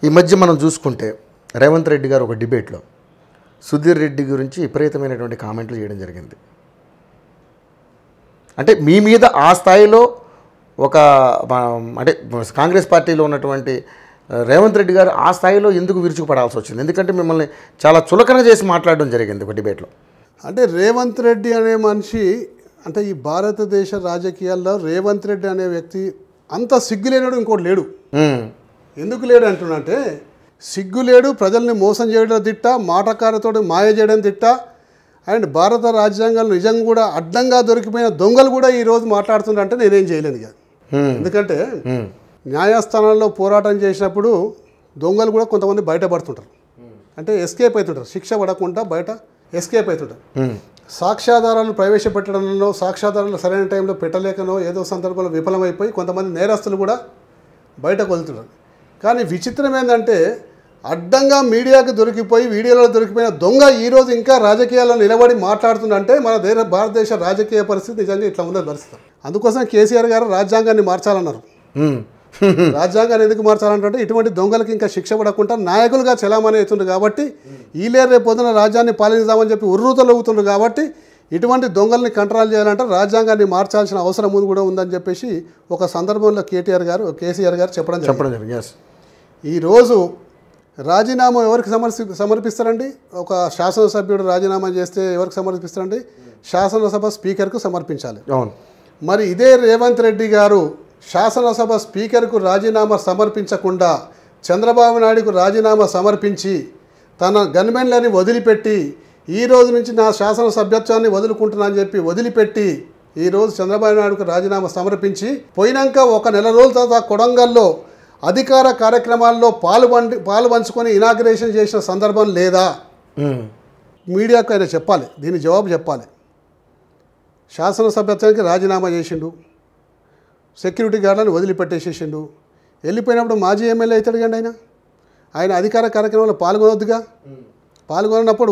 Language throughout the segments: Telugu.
ఈ మధ్య మనం చూసుకుంటే రేవంత్ రెడ్డి గారు ఒక డిబేట్లో సుధీర్ రెడ్డి గురించి విపరీతమైనటువంటి కామెంట్లు చేయడం జరిగింది అంటే మీ మీద ఆ స్థాయిలో ఒక మా- అంటే కాంగ్రెస్ పార్టీలో ఉన్నటువంటి ఆ, రేవంత్ రెడ్డి గారు ఆ స్థాయిలో ఎందుకు విరుచుకుపడాల్సి వచ్చింది ఎందుకంటే మిమ్మల్ని చాలా చులకన చేసి మాట్లాడడం జరిగింది ఒక డిబేట్లో అంటే రేవంత్ రెడ్డి అనే మనిషి అంటే ఈ భారతదేశ రాజకీయాల్లో రేవంత్ రెడ్డి అనే వ్యక్తి అంత సిగ్గు లేనాడు ఇంకోటి లేడు ఉమ్, ఎందుకు లేడు అంటున్నంటే సిగ్గు లేడు ప్రజల్ని మోసం చేయడం తిట్ట మాటకారతోటి మాయ చేయడం తిట్ట అండ్ భారత రాజ్యాంగంలో నిజంగా కూడా అడ్డంగా దొరికిపోయిన దొంగలు కూడా ఈరోజు మాట్లాడుతున్నారంటే నేనేం చేయలేను ఇక ఉమ్, ఎందుకంటే ఉమ్, న్యాయస్థానాల్లో పోరాటం చేసినప్పుడు దొంగలు కూడా కొంతమంది బయటపడుతుంటారు అంటే ఎస్కేప్ అవుతుంటారు శిక్ష పడకుండా బయట ఎస్కేప్ అవుతుంటారు ఉమ్, సాక్ష్యాధారాలు ప్రవేశపెట్టడంలో సాక్ష్యాధారాలు సరైన టైంలో పెట్టలేకనో ఏదో సందర్భంలో విఫలమైపోయి కొంతమంది నేరస్తులు కూడా బయటకు వెళ్తున్నారు కానీ విచిత్రం ఏంటంటే అడ్డంగా మీడియాకు దొరికిపోయి వీడియోలో దొరికిపోయిన దొంగ ఈరోజు ఇంకా రాజకీయాల్లో నిలబడి మాట్లాడుతుందంటే మన దేశ భారతదేశ రాజకీయ పరిస్థితి నిజంగా ఇట్లా ఉందని పరిస్థితి అందుకోసం కేసీఆర్ గారు రాజ్యాంగాన్ని మార్చాలన్నారు ఉమ్, రాజ్యాంగాన్ని ఎందుకు మార్చాలంటే ఇటువంటి దొంగలకి ఇంకా శిక్ష పడకుండా నాయకులుగా చలామణి అవుతుండ్రు కాబట్టి ఈలే రేపు పొద్దున రాజ్యాన్ని పాలించామని చెప్పి ఉర్రూతలవుతుండ్రు కాబట్టి ఇటువంటి దొంగల్ని కంట్రోల్ చేయాలంటే రాజ్యాంగాన్ని మార్చాల్సిన అవసరం ఉంది కూడా ఉందని చెప్పేసి ఒక సందర్భంలో కేటీఆర్ గారు కేసీఆర్ గారు చెప్పడం జరిగింది చెప్పడం జరిగింది ఎస్ ఈరోజు రాజీనామా ఎవరికి సమర్పి సమర్పిస్తారండి ఒక శాసనసభ్యుడు రాజీనామా చేస్తే ఎవరికి సమర్పిస్తారండి శాసనసభ స్పీకర్కు సమర్పించాలి అవును మరి ఇదే రేవంత్ రెడ్డి గారు శాసనసభ స్పీకర్కు రాజీనామా సమర్పించకుండా చంద్రబాబు నాయుడుకు రాజీనామా సమర్పించి తన గన్మెన్లని వదిలిపెట్టి ఈ రోజు నుంచి నా శాసన సభ్యత్వాన్ని వదులుకుంటున్నా అని చెప్పి వదిలిపెట్టి ఈ రోజు చంద్రబాబు నాయుడుకు రాజీనామా సమర్పించి పోయినాక ఒక నెల రోజుల తర్వాత కొడంగల్లో అధికార కార్యక్రమాల్లో పాలు పండి పాలు పంచుకొని ఇనాగ్రేషన్ చేసిన సందర్భం లేదా ఉమ్, మీడియాకు ఆయన చెప్పాలి దీని జవాబు చెప్పాలి శాసనసభ్యత్వానికి రాజీనామా చేసిండు సెక్యూరిటీ గార్డులను వదిలిపెట్టేసేసిండు వెళ్ళిపోయినప్పుడు మాజీ ఎమ్మెల్యే అవుతాడు కండి ఆయన ఆయన అధికార కార్యక్రమంలో పాల్గొనొద్దుగా పాల్గొన్నప్పుడు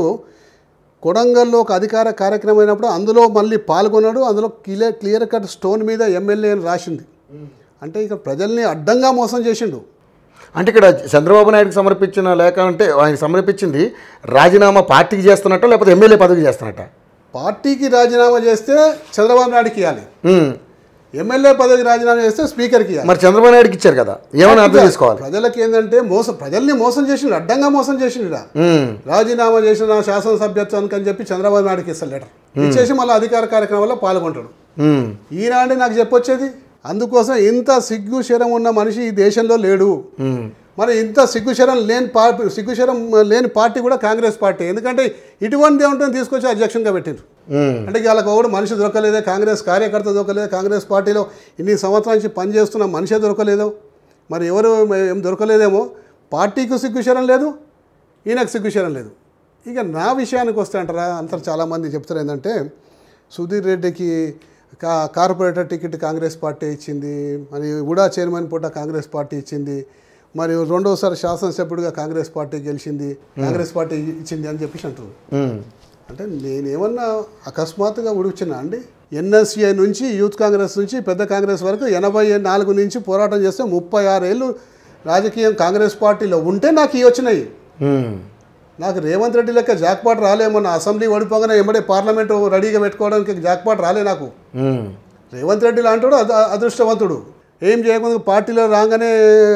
కొడంగల్లో ఒక అధికార కార్యక్రమం అయినప్పుడు అందులో మళ్ళీ పాల్గొన్నాడు అందులో క్లియర్ క్లియర్ కట్ స్టోన్ మీద ఎమ్మెల్యే అని రాసింది అంటే ఇక ప్రజల్ని అడ్డంగా మోసం చేసిండు అంటే ఇక్కడ చంద్రబాబు నాయుడుకి సమర్పించిన లేఖ అంటే ఆయన సమర్పించింది రాజీనామా పార్టీకి చేస్తున్నట్ట లేకపోతే ఎమ్మెల్యే పదవికి చేస్తున్నట్ట పార్టీకి రాజీనామా చేస్తే చంద్రబాబు నాయుడుకి ఇవ్వాలి ఉమ్, ఎమ్మెల్యే పదవికి రాజీనామా చేస్తే స్పీకర్కి ఇవ్వాలి మరి చంద్రబాబు నాయుడుకి ఇచ్చారు కదా ఏమైనా అర్థం చేసుకోవాలి ప్రజలకి ఏంటంటే మోసం ప్రజల్ని మోసం చేసిండు అడ్డంగా మోసం చేసిండు ఉమ్, రాజీనామా చేసిన శాసనసభ్యత్వానికి అని చెప్పి చంద్రబాబు నాయుడుకి ఇస్తాడు లెటర్ ఇచ్చేసి మళ్ళీ అధికార కార్యక్రమంలో పాల్గొంటాడు ఉమ్, ఈనాడే నాకు చెప్పొచ్చేది అందుకోసం ఇంత సిగ్గు శరం ఉన్న మనిషి ఈ దేశంలో లేడు ఉమ్, మరి ఇంత సిగ్గుశరం లేని పార్టీ సిగ్గుశరం లేని పార్టీ కూడా కాంగ్రెస్ పార్టీ ఎందుకంటే ఇటువంటి ఏమిటో తీసుకొచ్చి అధ్యక్షంగా పెట్టిండ్రు ఉమ్, అంటే వాళ్ళకి ఒకడు మనిషి దొరకలేదే కాంగ్రెస్ కార్యకర్త దొరకలేదు కాంగ్రెస్ పార్టీలో ఇన్ని సంవత్సరాల నుంచి పనిచేస్తున్న మనిషే దొరకలేదు మరి ఎవరు ఏం దొరకలేదేమో పార్టీకి సిగ్గుశరం లేదు ఈయనకు సిగ్గుశరం లేదు ఇక నా విషయానికి వస్తే అంటారా అంతా చాలామంది చెప్తారు ఏంటంటే సుధీర్ రెడ్డికి కా కార్పొరేటర్ టికెట్ కాంగ్రెస్ పార్టీ ఇచ్చింది మరి ఉడా చైర్మన్ పూట కాంగ్రెస్ పార్టీ ఇచ్చింది మరి రెండోసారి శాసనసభ్యుడిగా కాంగ్రెస్ పార్టీ గెలిచింది కాంగ్రెస్ పార్టీ ఇచ్చింది అని చెప్పేసి అంటున్నారు ఉమ్, అంటే నేనేమన్నా అకస్మాత్తుగా ఉడిచినా అండి ఎన్ఎస్సిఐ నుంచి యూత్ కాంగ్రెస్ నుంచి పెద్ద కాంగ్రెస్ వరకు ఎనభై నాలుగు నుంచి పోరాటం చేస్తే ముప్పై ఆరేళ్ళు రాజకీయం కాంగ్రెస్ పార్టీలో ఉంటే నాకు ఇవి వచ్చినాయి ఉమ్, నాకు రేవంత్ రెడ్డి లెక్క జాక్పాట్ రాలేమో నా అసెంబ్లీ ఓడిపోగానే ఎంబడే పార్లమెంటు రెడీగా పెట్టుకోవడానికి జాక్పాట్ రాలే నాకు ఉమ్, రేవంత్ రెడ్డి లాంటివాడు అద- అదృష్టవంతుడు ఏం చేయకుండా పార్టీలో రాగానే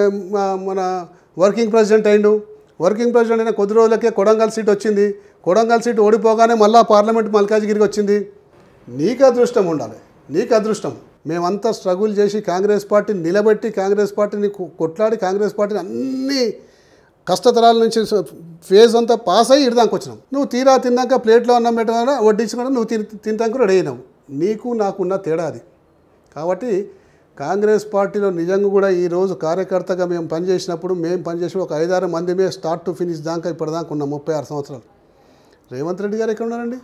మ- మన వర్కింగ్ ప్రెసిడెంట్ అయిండు వర్కింగ్ ప్రెసిడెంట్ అయిన కొద్ది రోజులకే కొడంగల్ సీట్ వచ్చింది కొడంగల్ సీట్ ఓడిపోగానే మళ్ళా పార్లమెంట్ మల్కాజ్గిరికి వచ్చింది నీకు అదృష్టం ఉండాలి నీకు అదృష్టం మేమంతా స్ట్రగుల్ చేసి కాంగ్రెస్ పార్టీని నిలబెట్టి కాంగ్రెస్ పార్టీని కొ- కొట్లాడి కాంగ్రెస్ పార్టీని అన్ని కష్టతరాల నుంచి స- ఫేజ్ అంతా పాస్ అయ్యి ఇడదానికి వచ్చినాం నువ్వు తీరా తిన్నాక ప్లేట్లో అన్నం పెట్టినా వడ్డించుకుంటా నువ్వు తిని తినటానికి రెడీ అయినావు నీకు నాకున్న తేడా అది కాబట్టి కాంగ్రెస్ పార్టీలో నిజంగా కూడా ఈరోజు కార్యకర్తగా మేము పనిచేసినప్పుడు మేము పనిచేసిన ఒక ఐదారు మందిమే స్టార్ట్ టు ఫినిష్ దాకా ఇప్పటిదాకా ఉన్నాం ముప్పై ఆరు సంవత్సరాలు రేవంత్ రెడ్డి గారు ఎక్కడ ఉన్నారండి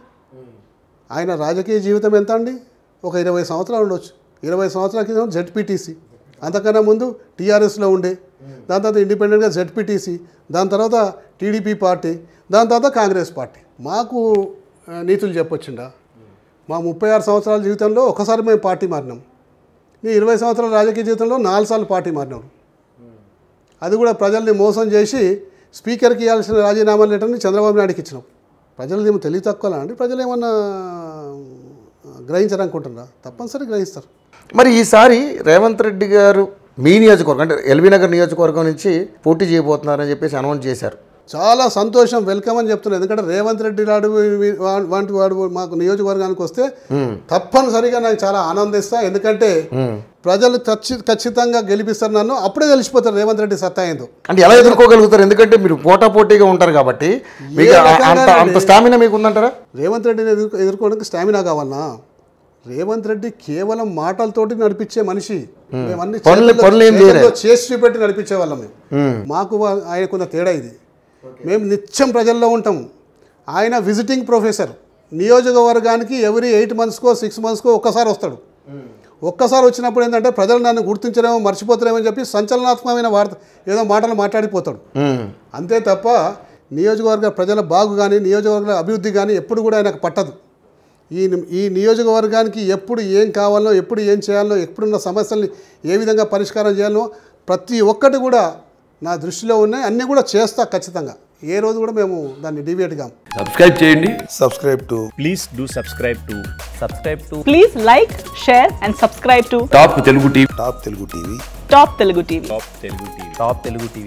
ఆయన రాజకీయ జీవితం ఎంత అండి ఒక ఇరవై సంవత్సరాలు ఉండొచ్చు ఇరవై సంవత్సరాల క్రితం జెడ్పీటీసీ అంతకన్నా ముందు టీఆర్ఎస్లో ఉండే దాని తర్వాత ఇండిపెండెంట్గా జెడ్పీటీసీ దాని తర్వాత టీడీపీ పార్టీ దాని తర్వాత కాంగ్రెస్ పార్టీ మాకు ఆ, నీతులు చెప్పొచ్చిండా మా ముప్పై ఆరు సంవత్సరాల జీవితంలో ఒకసారి మేము పార్టీ మారినాం నీ ఇరవై సంవత్సరాల రాజకీయ జీవితంలో నాలుగు సార్లు పార్టీ మారినాడు అది కూడా ప్రజల్ని మోసం చేసి స్పీకర్కి ఇవ్వాల్సిన రాజీనామా లెటర్ని చంద్రబాబు నాయుడుకి ఇచ్చినాం ప్రజలు ఏమో తెలివి తక్కువలా అండి ప్రజలు ఏమన్నా గ్రహించారనుకుంటున్నారా తప్పనిసరి గ్రహిస్తారు మరి ఈసారి రేవంత్ రెడ్డి గారు మీ నియోజకవర్గం అంటే ఎల్బీ నగర్ నియోజకవర్గం నుంచి పోటీ చేయబోతున్నారని చెప్పేసి అనౌన్స్ చేశారు చాలా సంతోషం వెల్కమ్ అని చెప్తున్నాను ఎందుకంటే రేవంత్ రెడ్డి నాడు వీ- వా- వంటి వాడు మాకు నియోజకవర్గానికి వస్తే తప్పనిసరిగా నాకు చాలా ఆనందిస్తా ఎందుకంటే ప్రజలు ఖచ్చి- ఖచ్చితంగా గెలిపిస్తారు నన్ను అప్పుడే తెలిసిపోతారు రేవంత్ రెడ్డి సత్తా ఏందో అంటే ఎలా ఎదుర్కోగలుగుతారు ఎందుకంటే మీరు పోటా పోటీగా ఉంటారు కాబట్టి మీకు ఏ ఆ- రకంగా అంత అంత స్టామినా మీకు ఉందంటారా రేవంత్ రెడ్డిని ఎదుర్కో ఎదుర్కోవడానికి స్టామినా కావాలనా రేవంత్ రెడ్డి కేవలం మాటలతోటి నడిపించే మనిషి మేమన్నీ పనులు- చేతుల్లో- పనులు ఏం చేతుల్లో చేసి చూపెట్టి నడిపించే వాళ్ళం మేము మాకు వా- ఆయనకున్న తేడా ఇది మేము నిత్యం ప్రజల్లో ఉంటాము ఆయన విజిటింగ్ ప్రొఫెసర్ నియోజకవర్గానికి ఎవరీ ఎయిట్ మంత్స్కో సిక్స్ మంత్స్కో ఒక్కసారి వస్తాడు ఒక్కసారి వచ్చినప్పుడు ఏంటంటే ప్రజలు నన్ను గుర్తించరేమో మర్చిపోతారేమో అని చెప్పి సంచలనాత్మకమైన వార్త ఏదో మాటలు మాట్లాడిపోతాడు ఉమ్. అంతే తప్ప నియోజకవర్గ ప్రజల బాగు కానీ నియోజకవర్గ అభివృద్ధి కానీ ఎప్పుడు కూడా ఆయనకు పట్టదు ఈ ఈ నియోజకవర్గానికి ఎప్పుడు ఏం కావాలో ఎప్పుడు ఏం చేయాలో ఎప్పుడున్న సమస్యల్ని ఏ విధంగా పరిష్కారం చేయాలో ప్రతి ఒక్కటి కూడా నా దృష్టిలో ఉన్నాయి అన్నీ కూడా చేస్తా ఖచ్చితంగా ఏ రోజు కూడా మేము దాన్ని డివియేట్ కాము సబ్స్క్రైబ్ చేయండి subscribe to please do subscribe to subscribe to Please like, share, and subscribe to top Telugu TV Top Telugu TV. Top Telugu TV. top telugu tv top telugu tv